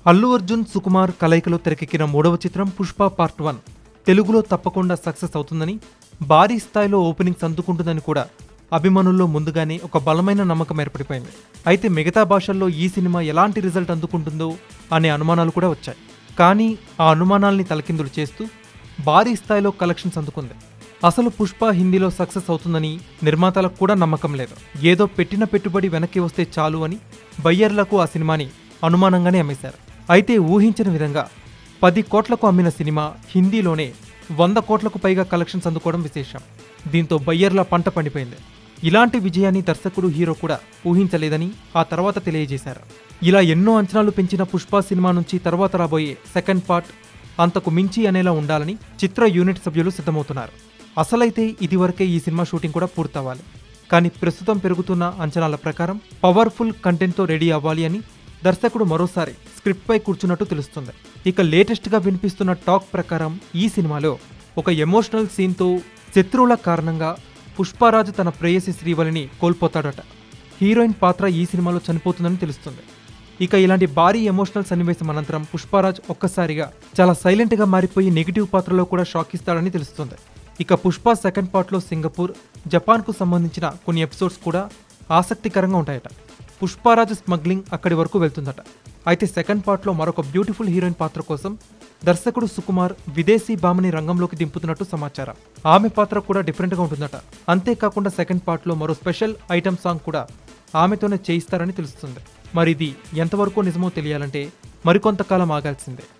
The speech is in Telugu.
అల్లు అర్జున్ సుకుమార్ కలయికలో తెరకెక్కిన మూడవ చిత్రం పుష్ప పార్ట్ వన్ తెలుగులో తప్పకుండా సక్సెస్ అవుతుందని భారీ స్థాయిలో ఓపెనింగ్స్ అందుకుంటుందని కూడా అభిమానుల్లో ముందుగానే ఒక బలమైన నమ్మకం ఏర్పడిపోయింది అయితే మిగతా భాషల్లో ఈ సినిమా ఎలాంటి రిజల్ట్ అందుకుంటుందో అనే అనుమానాలు కూడా వచ్చాయి కానీ ఆ అనుమానాల్ని తలకిందులు చేస్తూ భారీ స్థాయిలో కలెక్షన్స్ అందుకుంది అసలు పుష్ప హిందీలో సక్సెస్ అవుతుందని నిర్మాతలకు కూడా నమ్మకం లేదు ఏదో పెట్టిన పెట్టుబడి వెనక్కి వస్తే చాలు అని బయ్యర్లకు ఆ సినిమాని అనుమానంగానే అమ్మేశారు అయితే ఊహించిన విధంగా పది కోట్లకు అమ్మిన సినిమా హిందీలోనే వంద కోట్లకు పైగా కలెక్షన్స్ అందుకోవడం విశేషం దీంతో బయ్యర్ల పంట పండిపోయింది ఇలాంటి విజయాన్ని దర్శకుడు హీరో కూడా ఊహించలేదని ఆ తర్వాత తెలియజేశారు ఇలా ఎన్నో అంచనాలు పెంచిన పుష్ప సినిమా నుంచి తర్వాత రాబోయే సెకండ్ పార్ట్ అంతకు మించి అనేలా ఉండాలని చిత్ర యూనిట్ సభ్యులు సిద్ధమవుతున్నారు అసలైతే ఇదివరకే ఈ సినిమా షూటింగ్ కూడా పూర్తవ్వాలి కానీ ప్రస్తుతం పెరుగుతున్న అంచనాల ప్రకారం పవర్ఫుల్ కంటెంట్తో రెడీ అవ్వాలి అని దర్శకుడు మరోసారి స్క్రిప్ట్పై కూర్చున్నట్టు తెలుస్తుంది ఇక లేటెస్ట్గా వినిపిస్తున్న టాక్ ప్రకారం ఈ సినిమాలో ఒక ఎమోషనల్ సీన్తో శత్రువుల కారణంగా పుష్పరాజు తన ప్రేయసి శ్రీవలిని కోల్పోతాడట హీరోయిన్ పాత్ర ఈ సినిమాలో చనిపోతుందని తెలుస్తుంది ఇక ఇలాంటి భారీ ఎమోషనల్ సన్నివేశం అనంతరం పుష్పరాజ్ ఒక్కసారిగా చాలా సైలెంట్గా మారిపోయి నెగిటివ్ పాత్రలో కూడా షాక్ ఇస్తాడని తెలుస్తుంది ఇక పుష్ప సెకండ్ పార్ట్లో సింగపూర్ జపాన్కు సంబంధించిన కొన్ని ఎపిసోడ్స్ కూడా ఆసక్తికరంగా ఉంటాయట పుష్పరాజ్ స్మగ్లింగ్ అక్కడి వరకు వెళ్తుందట అయితే సెకండ్ పార్ట్లో మరొక బ్యూటిఫుల్ హీరోయిన్ పాత్ర కోసం దర్శకుడు సుకుమార్ విదేశీ భామని రంగంలోకి దింపుతున్నట్టు సమాచారం ఆమె పాత్ర కూడా డిఫరెంట్గా ఉంటుందట అంతేకాకుండా సెకండ్ పార్ట్లో మరో స్పెషల్ ఐటమ్ సాంగ్ కూడా ఆమెతోనే చేయిస్తారని తెలుస్తుంది మరి ఇది ఎంతవరకు నిజమో తెలియాలంటే మరికొంతకాలం ఆగాల్సిందే